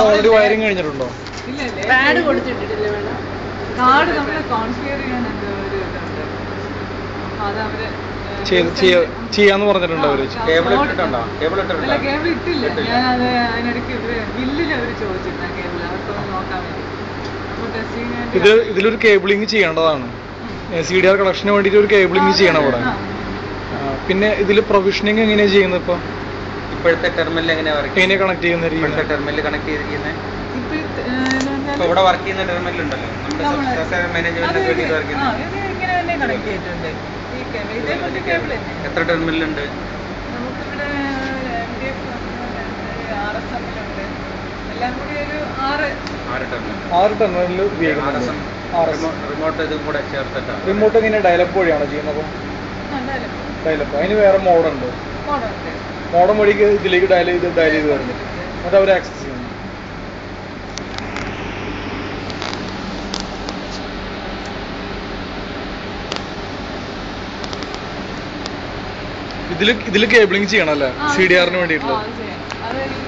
Already wiring കഴിഞ്ഞിട്ടുണ്ടോ ഇല്ല ഇല്ല പാഡ് കൊടുത്തിട്ടിട്ടില്ല വേണം കാർഡ് നമ്മൾ കോൺഫിയർ ചെയ്യാൻ എന്തോ ഒരു ഇതുണ്ട് അപ്പൊ അത് അവര് ഏഹ്, ചെയ്ത് ചെയ്യ- ചെയ്യാന്ന് പറഞ്ഞിട്ടുണ്ട് അവര് ആ, കേബിൾ മോഡ്- ഇട്ടിട്ടുണ്ടോ കേബിൾ അല്ല ഇട്ടിട്ടുണ്ടോ കേബിൾ ഇട്ടില്ല ഇട്ടില്ല. ഞാനത് അതിനിടയ്ക്ക് ഇവര് ബില്ലിൽ അവർ ചോദിച്ചിരുന്ന കേബിൾ അവർക്കൊന്ന് നോക്കാൻ വേണ്ടി അപ്പൊ ടെസ്റ്റിംഗ് ഇത് ഇതിലൊരു കേബിളിംഗ് ചെയ്യേണ്ടതാണ് സി ഡി ആർ കളക്ഷന് വേണ്ടിയിട്ട് ഒരു കേബിളിംഗ് ചെയ്യണം ഇവിടെ ആ, പിന്നെ ഇതിൽ പ്രൊവിഷനിങ് എങ്ങനെയാ ചെയ്യുന്നത് ഇപ്പൊ ഇപ്പോഴത്തെ ടെർമിനൽ എങ്ങനെയാ വർക്ക് എങ്ങനെ കണക്ട് ചെയ്യുന്ന ഇപ്പോഴത്തെ രീതിയിൽ ടെർമിനൽ കണക്ട് ചെയ്തിരിക്കുന്നത് ഇപ്പൊ ഇപ്പൊ ഇവിടെ വർക്ക് ചെയ്യുന്ന ടെർമിനൽ ഉണ്ടല്ലോ നമ്മുടെ സോഫ്റ്റ്വെയർ മാനേജ്മെന്റ് വേണ്ടി വർക്ക് ചെയ്യുന്നത് ഇങ്ങനെ തന്നെ കണക്ട് ചെയ്തിട്ടുണ്ട് ഈ കേബിൾ ഇതേപോലത്തെ കേബിൾ തന്നെ എത്ര ടെർമിനൽ ഉണ്ട് നമുക്കിവിടെ M D F R S എമ്മിലുണ്ട് എല്ലാം കൂടി ഒരു ആറ് ആറ് ടെർമിനൽ ആറ് ടെർമിനലിൽ ആർ എസ് ഉപയോഗിക്കുന്നത് എം ആർ എസ് റിമോട്ട് ഇതും കൂടെ ചേർത്തിട്ടാണ് റിമോട്ട് എങ്ങനെ ഡയലപ്പ് വഴിയാണോ ചെയ്യുന്നത് എന്തായാലും ഡയലപ്പ് അതിന് വേറെ മോഡുണ്ട് മോഡുണ്ട് മോഡം വഴി ഇതിലേക്ക് ഡയൽ ചെയ്ത് ഡയൽ ചെയ്ത് വരുന്നു എന്നിട്ട് അവർ ആക്സസ് ചെയ്യുന്നു ഇതില് ഇതില് കേബിളിംഗ് ചെയ്യണം അല്ലേ ആ, സി ഡി ആറിന് വേണ്ടിയിട്ടുള്ള ആ, അത് ചെയ്യാം. അത് ഈ